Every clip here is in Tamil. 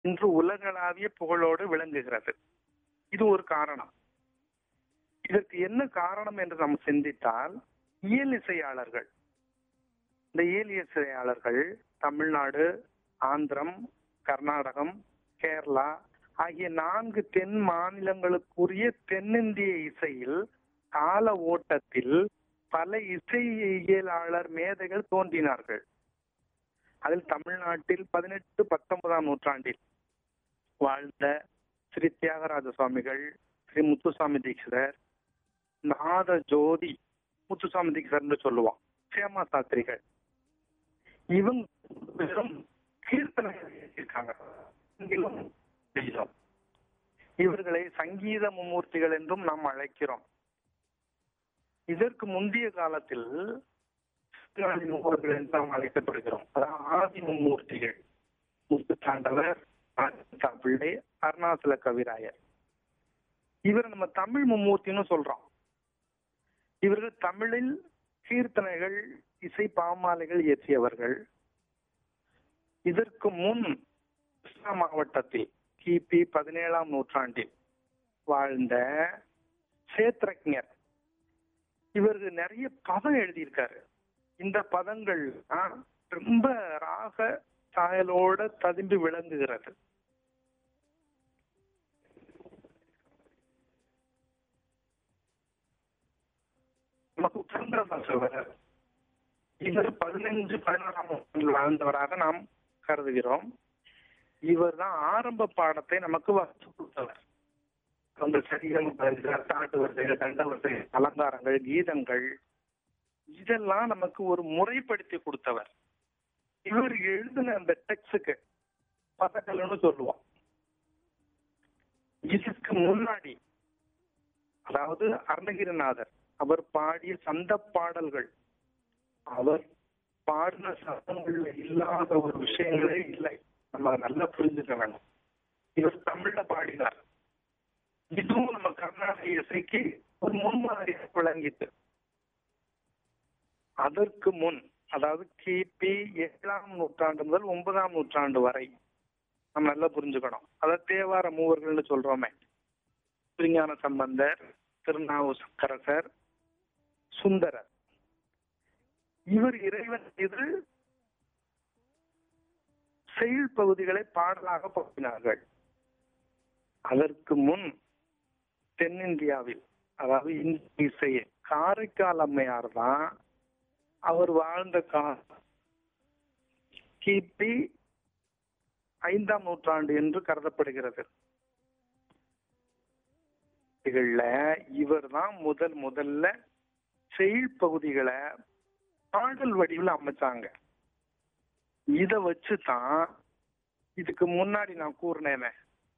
இன்று உலகளாவிய புகழோடு விளங்குகிறது இது ஒரு காரணம் இதற்கு என்ன காரணம் என்று நாம் சிந்தித்தால் இயல் இசையாளர்கள் இந்த இயல் இசையாளர்கள் தமிழ்நாடு ஆந்திரம் கர்நாடகம் கேரளா ஆகிய நான்கு தென் மாநிலங்களுக்குரிய தென்னிந்திய இசையில் கால ஓட்டத்தில் பல இசையியலாளர் மேதைகள் தோன்றினார்கள் அதில் தமிழ்நாட்டில் பதினெட்டு பத்தொன்பதாம் நூற்றாண்டில் வாழ்ந்த ஸ்ரீ தியாகராஜ சுவாமிகள் ஸ்ரீ முத்துசாமி தீட்சிதர் நாத ஜோதி முத்துசாமி தீட்சிதர்னு சொல்லுவான் சேமா சாஸ்திரிகள் இவங்க வெறும் கீர்த்தனை இருக்காங்க இவர்களை சங்கீத மும்மூர்த்திகள் என்றும் நாம் அழைக்கிறோம் இதற்கு முந்தைய காலத்தில் முன்னோர்கள் என்று நாம் அழைக்கப்படுகிறோம் அதாவது ஆதி மும்மூர்த்திகள் முத்துத்தாண்டவர் பிள்ளை அருணாசல கவிராயர் இவர் நம்ம தமிழ் மும்மூர்த்தின்னு சொல்றோம் இவர்கள் தமிழில் கீர்த்தனைகள் இசை பாமாலைகள் இயற்றியவர்கள் இதற்கு முன் கிருஷ்ணா மாவட்டத்தில் கிபி பதினேழாம் நூற்றாண்டில் வாழ்ந்த சேத்ரஜர் இவருக்கு நிறைய பதம் எழுதியிருக்காரு இந்த பதங்கள் ரொம்ப ராக சாயலோட ததும்பி விளங்குகிறது நமக்கு புரந்தரதாசர் இவர் பதினைஞ்சு பதினாறாம் நூற்றாண்டில் வாழ்ந்தவராக நாம் கருதுகிறோம் இவர் தான் ஆரம்ப பாடத்தை நமக்கு வகுத்து கொடுத்தவர் அந்த சரிகள் தாட்டு வரிசைகள் தண்ட வரிசைகள் அலங்காரங்கள் கீதங்கள் இதெல்லாம் நமக்கு ஒரு முறைப்படுத்தி கொடுத்தவர் இவர் எழுதின அந்த டெக்ஸுக்கு பதக்கல்னு சொல்லுவோம் இதுக்கு முன்னாடி அதாவது அருணகிரிநாதர் அவர் பாடிய சந்த பாடல்கள் அவர் பாடின சத்தங்கள்ல இல்லாத ஒரு விஷயங்களே இல்லை நம்ம நல்லா புரிஞ்சுக்க வேணும் இவர் தமிழ்ல பாடினார் இதுவும் நம்ம கர்நாடக இசைக்கு ஒரு முன்மாதிரியாக விளங்கிட்டு அதற்கு முன் அதாவது கிபி ஏழாம் நூற்றாண்டு முதல் ஒன்பதாம் நூற்றாண்டு வரை நம்ம நல்லா புரிஞ்சுக்கணும் அதாவது தேவார மூவர்கள்னு சொல்றோமே திருஞான சம்பந்தர் திருநாவுக்கரசர் சுந்தரர் இவர் இறைவன் மீது செயல் பகுதிகளை பாடலாக பாடினார்கள் அதற்கு முன் தென்னிந்தியாவில் அதாவது இந்திய இசையை காரைக்கால் அம்மையார் தான் அவர் வாழ்ந்த காலம் கிபி ஐந்தாம் நூற்றாண்டு என்று கருதப்படுகிறது இவர் தான் முதல் முதல்ல செயல் பகுதிகளை பாடல் வடிவில் அமைச்சாங்க இத வச்சு தான் இதுக்கு முன்னாடி நான் கூறினேனே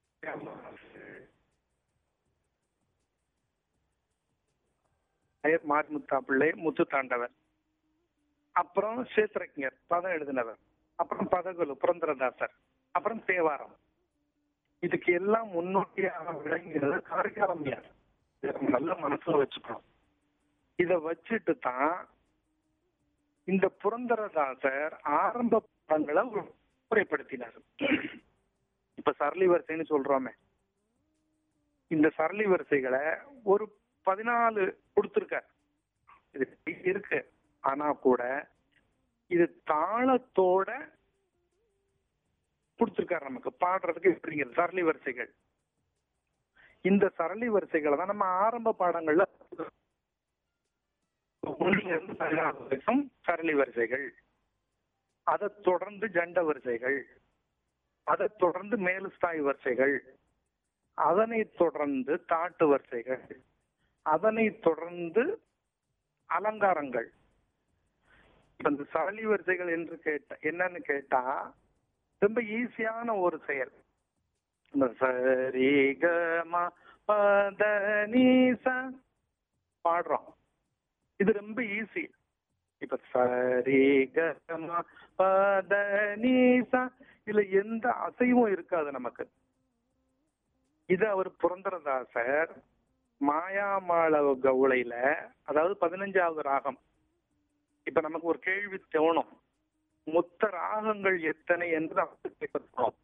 மாரிமுத்தா பிள்ளை முத்து தாண்டவர் அப்புறம் சேத்ரஜர் பதம் எழுதினவர் அப்புறம் பதகுலு புரந்தரதாசர் அப்புறம் தேவாரம் இதுக்கு எல்லாம் முன்னோட்டியாக விளங்கிறது காரைக்காலமையார் நல்ல மனசுல வச்சுக்கணும் இத வச்சுட்டு தான் இந்த புரந்தரதாசர் ஆரம்ப படங்களை முறைப்படுத்தினார் இப்ப சரளி வரிசைன்னு சொல்றோமே இந்த சரளி வரிசைகளை ஒரு பதினாலு கொடுத்துருக்கார் இது இருக்கு ஆனா கூட இது தாளத்தோட கொடுத்துருக்காரு நமக்கு பாடுறதுக்கு எப்படிங்கிறது சரளி வரிசைகள் இந்த சரளி வரிசைகளை தான் நம்ம ஆரம்ப பாடங்கள்ல ஒன்றிலிருந்து பதினாறு வரைக்கும் சரளி வரிசைகள் அதை தொடர்ந்து ஜண்ட வரிசைகள் அதை தொடர்ந்து மேலுஸ்தாய் வரிசைகள் அதனை தொடர்ந்து தாட்டு வரிசைகள் அதனை தொடர்ந்து அலங்காரங்கள் இந்த சரளி வரிசைகள் என்று கேட்ட என்னன்னு கேட்டா ரொம்ப ஈஸியான ஒரு செயல் இந்த சரி க பத நீசா பாடுறோம் இது ரொம்ப ஈஸி இப்ப சரி கமா பத நீசா இதுல எந்த அசைவும் இருக்காது நமக்கு இது அவர் புரந்தரதாசர் மாயாமாள கவுளையில அதாவது பதினஞ்சாவது ராகம் இப்ப நமக்கு ஒரு கேள்வி தோணும் மொத்த ராகங்கள் எத்தனை என்று கேட்கிறோம்